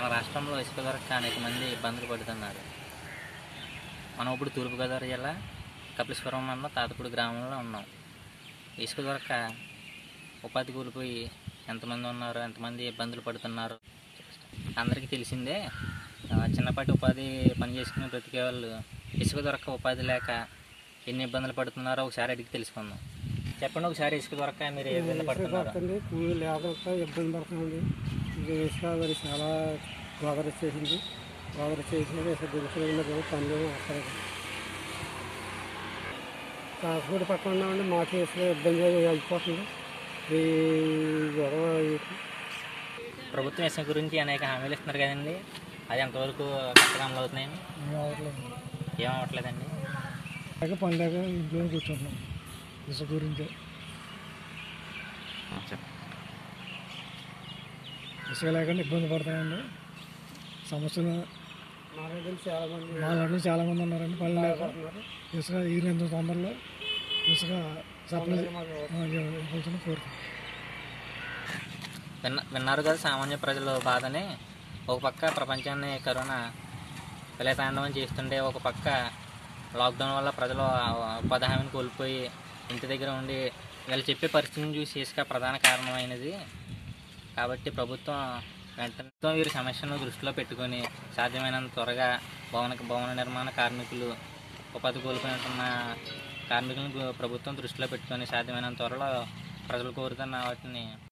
మన రాష్ట్రంలో ఇసుక దొరక్క అనేక మంది ఇబ్బందులు పడుతున్నారు మనం ఇప్పుడు తూర్పుగోదావరి జిల్లా కపిలేశ్వరం మండలం తాతపూడి గ్రామంలో ఉన్నాం ఇసుక దొరక్క ఉపాధి కోల్పోయి ఎంతమంది ఉన్నారు ఎంతమంది ఇబ్బందులు పడుతున్నారు అందరికీ తెలిసిందే ఆ, చిన్నపాటి ఉపాధి పని చేసుకుని బ్రతికే వాళ్ళు ఇసుక దొరక్క ఉపాధి లేక ఎన్ని ఇబ్బందులు పడుతున్నారో ఒకసారి అడిగి తెలుసుకుందాం చెప్పండి ఒకసారి ఇసుక దొరక్క మీరు ఏ విధంగా పడుతున్నారు పడుతుంది కూలి లేకపోతే ఇబ్బంది పడుతుంది ఇది ఇసుక మరి చాలా గోదర చేసింది గోదర చేసి ఇసుక దిగుతున్న కూడా పనులు వస్తుంది కాకపోతే పక్కన ఉన్నామండి మాకు ఇసుక ఇబ్బంది అయిపోతుంది ఈ గొడవ ఈ- ప్రభుత్వం ఇసుక గురించి అనేక హామీలు ఇస్తున్నారు కదండి అది ఎంతవరకు కరెక్ట్గా అమలు అవుతున్నాయండి ఏం అవ్వట్లేదండి లేక పని లేక ఇంట్లో కూర్చుంటున్నాం ఇసుక గురించి ఇసుక లేకుండా ఇబ్బంది పడతాయండి సమస్యలు చాలా మంది మా దగ్గర చాలా మంది ఉన్నారండి పని లేక ఇసుక ఈరినంత తొందరలో ఇసుక సప్లై ఇవ్వాల్సిన కోరుతుంది విన్న విన్నారు కదా సామాన్య ప్రజల బాధని ఒక పక్క ప్రపంచాన్ని కరోనా విలతాండవం చేస్తుంటే ఒక పక్క లాక్డౌన్ వల్ల ప్రజలు ఆ ఉపాధి హామీని కోల్పోయి ఇంటి దగ్గర ఉండి వీళ్ళు చెప్పే పరిస్థితిని చూసి ఇసుక ప్రధాన కారణమైనది కాబట్టి ప్రభుత్వం వెంటనే వీరి సమస్యను దృష్టిలో పెట్టుకొని సాధ్యమైనంత త్వరగా భవన భవన నిర్మాణ కార్మికులు ఉపాధి కోల్పోయిన కార్మికులను ప్రభుత్వం దృష్టిలో పెట్టుకొని సాధ్యమైనంత త్వరలో ప్రజలు కోరుతున్న వాటిని